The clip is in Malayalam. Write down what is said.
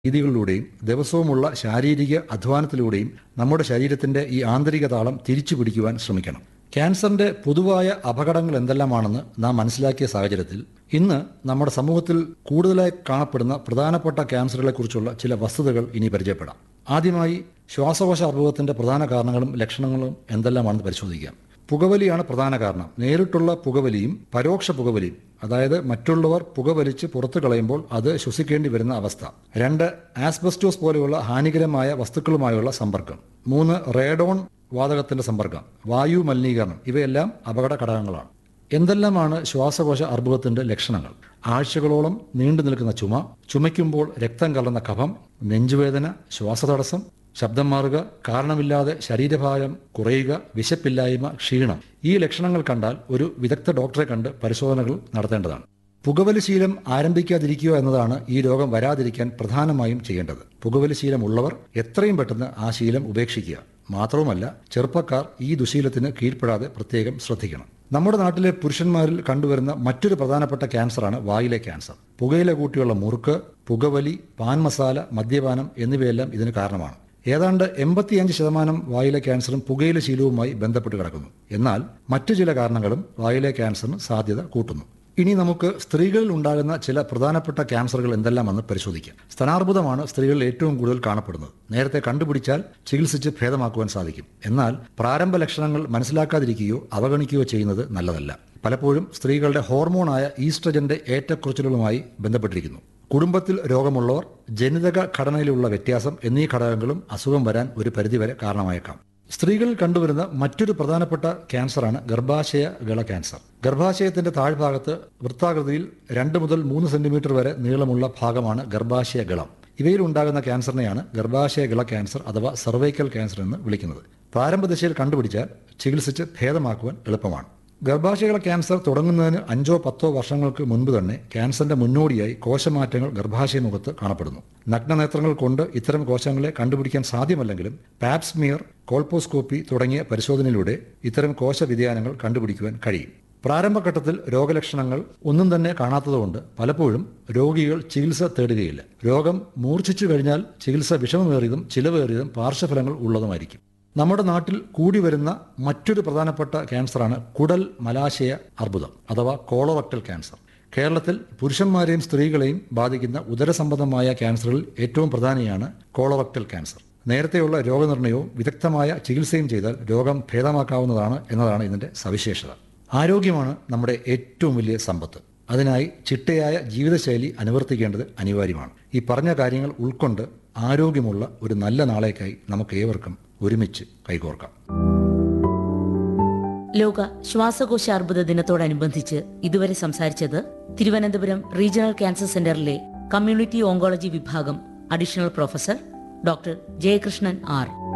രീതികളിലൂടെയും ദിവസവുമുള്ള ശാരീരിക അധ്വാനത്തിലൂടെയും നമ്മുടെ ശരീരത്തിന്റെ ഈ ആന്തരിക താളം തിരിച്ചു പിടിക്കുവാൻ ശ്രമിക്കണം ക്യാൻസറിന്റെ പൊതുവായ അപകടങ്ങൾ എന്തെല്ലാമാണെന്ന് നാം മനസ്സിലാക്കിയ സാഹചര്യത്തിൽ ഇന്ന് നമ്മുടെ സമൂഹത്തിൽ കൂടുതലായി കാണപ്പെടുന്ന പ്രധാനപ്പെട്ട ക്യാൻസറുകളെക്കുറിച്ചുള്ള ചില വസ്തുതകൾ ഇനി പരിചയപ്പെടാം ആദ്യമായി ശ്വാസകോശ അർബുദത്തിന്റെ പ്രധാന കാരണങ്ങളും ലക്ഷണങ്ങളും എന്തെല്ലാമാണെന്ന് പരിശോധിക്കാം പുകവലിയാണ് പ്രധാന കാരണം നേരിട്ടുള്ള പുകവലിയും പരോക്ഷ പുകവലിയും അതായത് മറ്റുള്ളവർ പുകവലിച്ച് പുറത്തു കളയുമ്പോൾ അത് ശ്വസിക്കേണ്ടി വരുന്ന അവസ്ഥ രണ്ട് ആസ്ബസ്റ്റോസ് പോലെയുള്ള ഹാനികരമായ വസ്തുക്കളുമായുള്ള സമ്പർക്കം മൂന്ന് റേഡോൺ വാതകത്തിന്റെ സമ്പർക്കം വായു മലിനീകരണം ഇവയെല്ലാം അപകട ഘടകങ്ങളാണ് എന്തെല്ലാമാണ് ശ്വാസകോശ അർബുദത്തിന്റെ ലക്ഷണങ്ങൾ ആഴ്ചകളോളം നീണ്ടു നിൽക്കുന്ന ചുമ ചുമയ്ക്കുമ്പോൾ രക്തം കലർന്ന കഫം നെഞ്ചുവേദന ശ്വാസതടസ്സം ശബ്ദം മാറുക കാരണമില്ലാതെ ശരീരഭാരം കുറയുക വിശപ്പില്ലായ്മ ക്ഷീണം ഈ ലക്ഷണങ്ങൾ കണ്ടാൽ ഒരു വിദഗ്ധ ഡോക്ടറെ കണ്ട് പരിശോധനകൾ നടത്തേണ്ടതാണ് പുകവലി ശീലം ആരംഭിക്കാതിരിക്കുക എന്നതാണ് ഈ രോഗം വരാതിരിക്കാൻ പ്രധാനമായും ചെയ്യേണ്ടത് പുകവലി ശീലമുള്ളവർ എത്രയും പെട്ടെന്ന് ആ ശീലം ഉപേക്ഷിക്കുക മാത്രവുമല്ല ചെറുപ്പക്കാർ ഈ ദുശീലത്തിന് കീഴ്പ്പെടാതെ പ്രത്യേകം ശ്രദ്ധിക്കണം നമ്മുടെ നാട്ടിലെ പുരുഷന്മാരിൽ കണ്ടുവരുന്ന മറ്റൊരു പ്രധാനപ്പെട്ട ക്യാൻസറാണ് വായിലെ ക്യാൻസർ പുകയില കൂട്ടിയുള്ള മുറുക്ക് പുകവലി പാൻ മസാല മദ്യപാനം എന്നിവയെല്ലാം ഇതിന് കാരണമാണ് ഏതാണ്ട് എൺപത്തിയഞ്ച് ശതമാനം വായിലെ ക്യാൻസറും പുകയില ശീലവുമായി ബന്ധപ്പെട്ട് കിടക്കുന്നു എന്നാൽ മറ്റു ചില കാരണങ്ങളും വായിലെ ക്യാൻസറിന് സാധ്യത കൂട്ടുന്നു ഇനി നമുക്ക് സ്ത്രീകളിൽ ഉണ്ടാകുന്ന ചില പ്രധാനപ്പെട്ട ക്യാൻസറുകൾ എന്തെല്ലാമെന്ന് പരിശോധിക്കാം സ്തനാർബുദമാണ് സ്ത്രീകളിൽ ഏറ്റവും കൂടുതൽ കാണപ്പെടുന്നത് നേരത്തെ കണ്ടുപിടിച്ചാൽ ചികിത്സിച്ച് ഭേദമാക്കുവാൻ സാധിക്കും എന്നാൽ പ്രാരംഭ ലക്ഷണങ്ങൾ മനസ്സിലാക്കാതിരിക്കുകയോ അവഗണിക്കുകയോ ചെയ്യുന്നത് നല്ലതല്ല പലപ്പോഴും സ്ത്രീകളുടെ ഹോർമോണായ ഈസ്ട്രജന്റെ ഏറ്റക്കുറച്ചിലുകളുമായി ബന്ധപ്പെട്ടിരിക്കുന്നു കുടുംബത്തിൽ രോഗമുള്ളവർ ജനിതക ഘടനയിലുള്ള വ്യത്യാസം എന്നീ ഘടകങ്ങളും അസുഖം വരാൻ ഒരു പരിധിവരെ കാരണമായേക്കാം സ്ത്രീകളിൽ കണ്ടുവരുന്ന മറ്റൊരു പ്രധാനപ്പെട്ട ക്യാൻസറാണ് ഗർഭാശയ ഗള ക്യാൻസർ ഗർഭാശയത്തിന്റെ താഴ്ഭാഗത്ത് വൃത്താകൃതിയിൽ രണ്ട് മുതൽ മൂന്ന് സെന്റിമീറ്റർ വരെ നീളമുള്ള ഭാഗമാണ് ഗർഭാശയ ഗളം ഇവയിൽ ഉണ്ടാകുന്ന ക്യാൻസറിനെയാണ് ഗർഭാശയ ഗള ക്യാൻസർ അഥവാ സർവൈക്കൽ ക്യാൻസർ എന്ന് വിളിക്കുന്നത് പ്രാരംഭ ദശയിൽ കണ്ടുപിടിച്ചാൽ ചികിത്സിച്ച് ഭേദമാക്കുവാൻ എളുപ്പമാണ് ഗർഭാശയകള ക്യാൻസർ തുടങ്ങുന്നതിന് അഞ്ചോ പത്തോ വർഷങ്ങൾക്ക് മുൻപ് തന്നെ ക്യാൻസറിന്റെ മുന്നോടിയായി കോശമാറ്റങ്ങൾ ഗർഭാശയമുഖത്ത് കാണപ്പെടുന്നു നഗ്നനേത്രങ്ങൾ കൊണ്ട് ഇത്തരം കോശങ്ങളെ കണ്ടുപിടിക്കാൻ സാധ്യമല്ലെങ്കിലും പാപ്സ്മിയർ കോൾപോസ്കോപ്പി തുടങ്ങിയ പരിശോധനയിലൂടെ ഇത്തരം കോശ വ്യതിയാനങ്ങൾ കണ്ടുപിടിക്കുവാൻ കഴിയും പ്രാരംഭഘട്ടത്തിൽ രോഗലക്ഷണങ്ങൾ ഒന്നും തന്നെ കാണാത്തതുകൊണ്ട് പലപ്പോഴും രോഗികൾ ചികിത്സ തേടുകയില്ല രോഗം മൂർച്ഛിച്ചു കഴിഞ്ഞാൽ ചികിത്സ വിഷമമേറിയതും ചിലവേറിയതും പാർശ്വഫലങ്ങൾ ഉള്ളതുമായിരിക്കും നമ്മുടെ നാട്ടിൽ കൂടി വരുന്ന മറ്റൊരു പ്രധാനപ്പെട്ട ക്യാൻസറാണ് കുടൽ മലാശയ അർബുദം അഥവാ കോളറക്ടൽ ക്യാൻസർ കേരളത്തിൽ പുരുഷന്മാരെയും സ്ത്രീകളെയും ബാധിക്കുന്ന ഉദരസംബന്ധമായ ക്യാൻസറുകളിൽ ഏറ്റവും പ്രധാനിയാണ് കോളറക്ടൽ ക്യാൻസർ നേരത്തെയുള്ള രോഗനിർണയവും വിദഗ്ധമായ ചികിത്സയും ചെയ്താൽ രോഗം ഭേദമാക്കാവുന്നതാണ് എന്നതാണ് ഇതിന്റെ സവിശേഷത ആരോഗ്യമാണ് നമ്മുടെ ഏറ്റവും വലിയ സമ്പത്ത് അതിനായി ചിട്ടയായ ജീവിതശൈലി അനുവർത്തിക്കേണ്ടത് അനിവാര്യമാണ് ഈ പറഞ്ഞ കാര്യങ്ങൾ ഉൾക്കൊണ്ട് ആരോഗ്യമുള്ള ഒരു നല്ല നാളേക്കായി നമുക്ക് ഏവർക്കും ഒരുമിച്ച് കൈകോർക്കാം ലോക ശ്വാസകോശ അർബുദ ദിനത്തോടനുബന്ധിച്ച് ഇതുവരെ സംസാരിച്ചത് തിരുവനന്തപുരം റീജിയണൽ ക്യാൻസർ സെന്ററിലെ കമ്മ്യൂണിറ്റി ഓങ്കോളജി വിഭാഗം additional professor doctor Jayakrishnan R